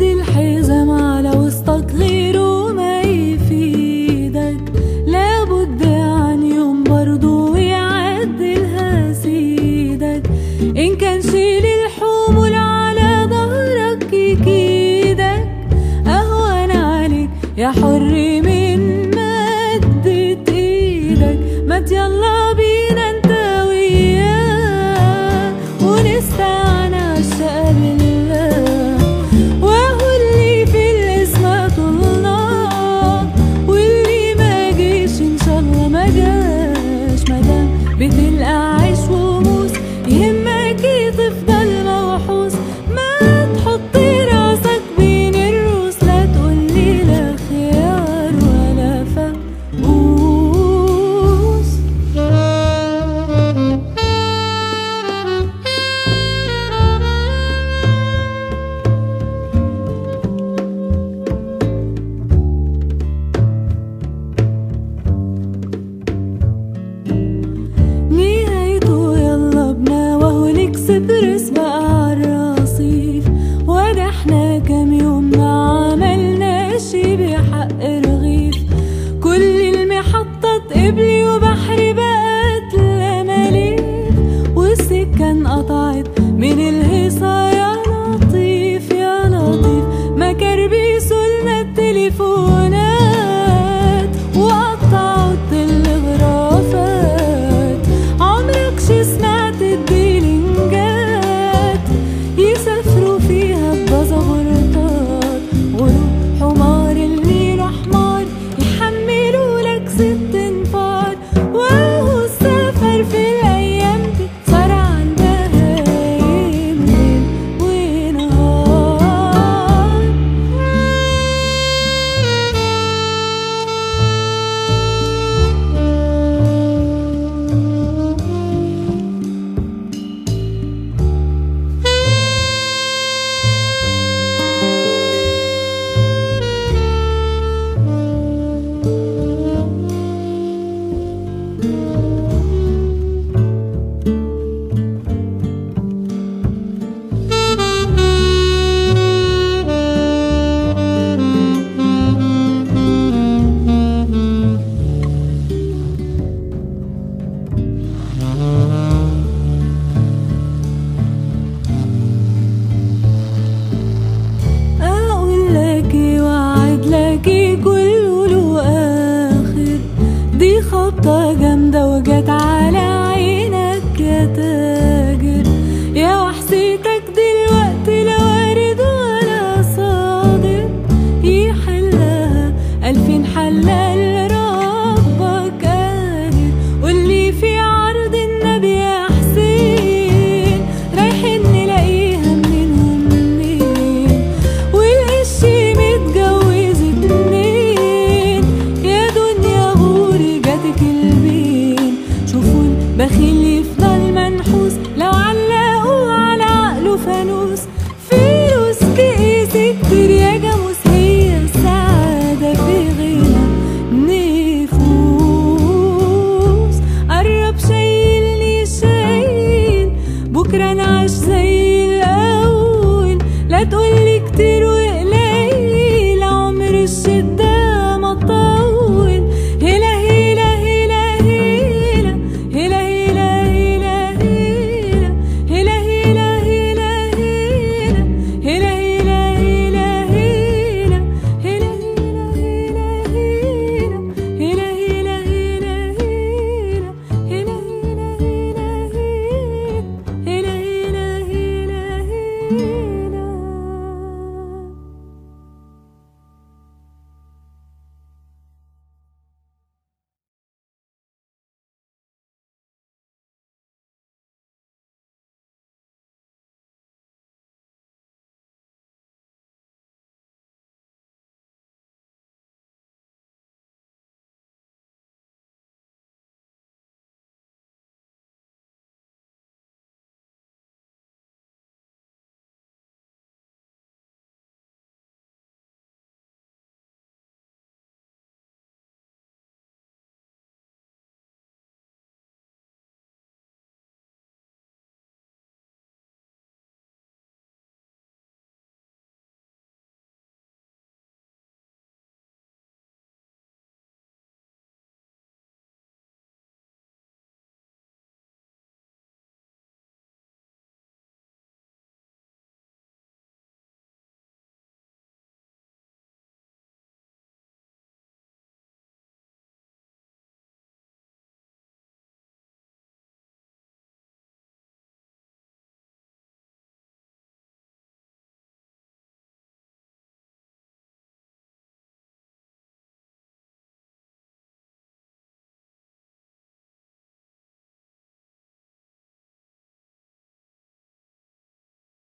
الحزام على وسطك غيره ما يفيدك لابد عن يوم برضو يعدلها سيدك إن كان شيل الحمول على ظهرك يكيدك أهون عليك يا حر من مدة إيدك ما يلا بينا انت وياه ونستعان عالشقى بالله وهو اللي في الاسماء الله واللي ما جيش ان شاء الله ما جاش مدام بتلقى عيش وموس يهمك إيه تفضل موحوس ما تحط راسك بين الروس لا تقولي لا خيار ولا فقوس نهايته يلا بنا وهو الاكسبرس بقى عالرصيف وده احنا كام يوم ما عملناش بحق رغيف كل المحطات قبلي وبحري بقت لماليف والسكة انقطعت من الهيصة يا لطيف يا لطيف ما كربيسوا لنا التليفونات وقطعوا التلغرافات عمرك شي سمعت الديلينجات يسافروا فيها ببازغرطات غروب حمار الليل حمار يحملوا لك ست انفار وهو السفر في الايام دي صار عن بهايم ليل ونهار اقول لك وعد لك كله له اخر دي خبطه جامده وجت على